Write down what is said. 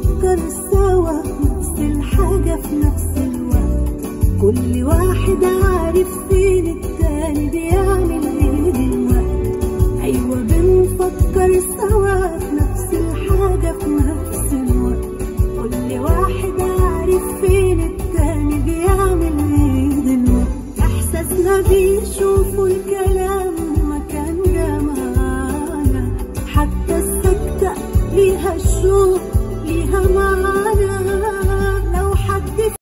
بنفكر سوا نفس الحاجة في نفس الوقت كل واحد عارف فين التاني بيعمل ايه دلوقتي أيوة بنفكر سوا في